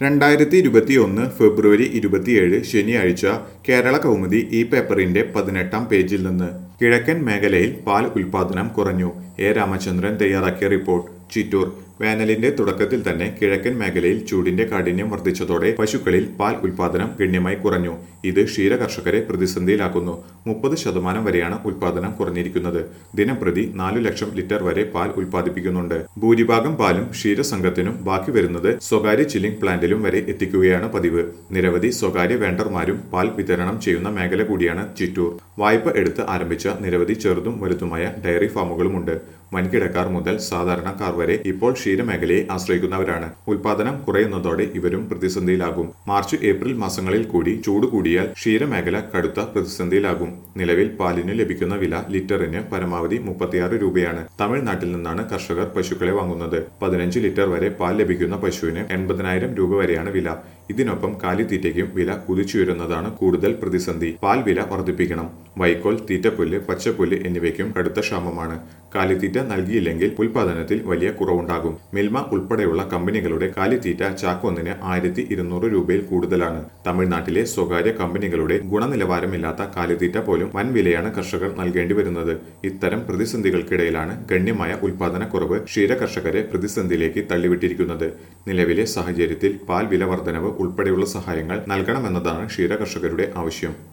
രണ്ടായിരത്തി ഇരുപത്തിയൊന്ന് ഫെബ്രുവരി ഇരുപത്തിയേഴ് ശനിയാഴ്ച കേരള കൗമുദി ഈ പേപ്പറിന്റെ പതിനെട്ടാം പേജിൽ നിന്ന് കിഴക്കൻ മേഖലയിൽ പാൽ ഉൽപാദനം കുറഞ്ഞു എ രാമചന്ദ്രൻ തയ്യാറാക്കിയ റിപ്പോർട്ട് ചിറ്റൂർ വേനലിന്റെ തുടക്കത്തിൽ തന്നെ കിഴക്കൻ മേഖലയിൽ ചൂടിന്റെ കാഠിന്യം വർദ്ധിച്ചതോടെ പശുക്കളിൽ പാൽ ഉൽപാദനം ഗണ്യമായി കുറഞ്ഞു ഇത് ക്ഷീര കർഷകരെ പ്രതിസന്ധിയിലാക്കുന്നു മുപ്പത് ശതമാനം വരെയാണ് ഉൽപാദനം കുറഞ്ഞിരിക്കുന്നത് ദിനംപ്രതി നാലു ലക്ഷം ലിറ്റർ വരെ പാൽ ഉൽപ്പാദിപ്പിക്കുന്നുണ്ട് ഭൂരിഭാഗം പാലും ക്ഷീരസംഘത്തിനും ബാക്കി വരുന്നത് സ്വകാര്യ ചില്ലിംഗ് പ്ലാന്റിലും വരെ എത്തിക്കുകയാണ് പതിവ് നിരവധി സ്വകാര്യ വെണ്ടർമാരും പാൽ വിതരണം ചെയ്യുന്ന മേഖല കൂടിയാണ് ചിറ്റൂർ വായ്പ എടുത്ത് ആരംഭിച്ച നിരവധി ചെറുതും വലുതുമായ ഡയറി ഫാമുകളുമുണ്ട് വൻകിടക്കാർ മുതൽ സാധാരണക്കാർ വരെ ഇപ്പോൾ ക്ഷീരമേഖലയെ ആശ്രയിക്കുന്നവരാണ് ഉൽപാദനം കുറയുന്നതോടെ ഇവരും പ്രതിസന്ധിയിലാകും മാർച്ച് ഏപ്രിൽ മാസങ്ങളിൽ കൂടി ചൂട് കൂടിയാൽ ക്ഷീരമേഖല കടുത്ത പ്രതിസന്ധിയിലാകും നിലവിൽ പാലിന് ലഭിക്കുന്ന വില ലിറ്ററിന് പരമാവധി മുപ്പത്തിയാറ് രൂപയാണ് തമിഴ്നാട്ടിൽ നിന്നാണ് കർഷകർ പശുക്കളെ വാങ്ങുന്നത് പതിനഞ്ച് ലിറ്റർ വരെ പാൽ ലഭിക്കുന്ന പശുവിന് എൺപതിനായിരം രൂപ വരെയാണ് വില ഇതിനൊപ്പം കാലിത്തീറ്റയ്ക്കും വില കുതിച്ചുയരുന്നതാണ് കൂടുതൽ പ്രതിസന്ധി പാൽ വില വർദ്ധിപ്പിക്കണം വൈക്കോൽ തീറ്റപ്പുല്ല് പച്ചപ്പുല്ല് എന്നിവയ്ക്കും കടുത്ത ക്ഷാമമാണ് കാലിത്തീറ്റ നൽകിയില്ലെങ്കിൽ ഉൽപാദനത്തിൽ വലിയ കുറവുണ്ടാകും മിൽമ ഉൾപ്പെടെയുള്ള കമ്പനികളുടെ കാലിത്തീറ്റ ചാക്കൊന്നിന് ആയിരത്തി ഇരുന്നൂറ് രൂപയിൽ കൂടുതലാണ് തമിഴ്നാട്ടിലെ സ്വകാര്യ കമ്പനികളുടെ ഗുണനിലവാരമില്ലാത്ത കാലിത്തീറ്റ പോലും വൻ വിലയാണ് കർഷകർ നൽകേണ്ടി വരുന്നത് ഇത്തരം പ്രതിസന്ധികൾക്കിടയിലാണ് ഗണ്യമായ ഉൽപാദനക്കുറവ് ക്ഷീര കർഷകരെ പ്രതിസന്ധിയിലേക്ക് തള്ളിവിട്ടിരിക്കുന്നത് നിലവിലെ സാഹചര്യത്തിൽ പാൽ വില വർധനവ് ഉൾപ്പെടെയുള്ള സഹായങ്ങൾ നൽകണമെന്നതാണ് ക്ഷീര കർഷകരുടെ ആവശ്യം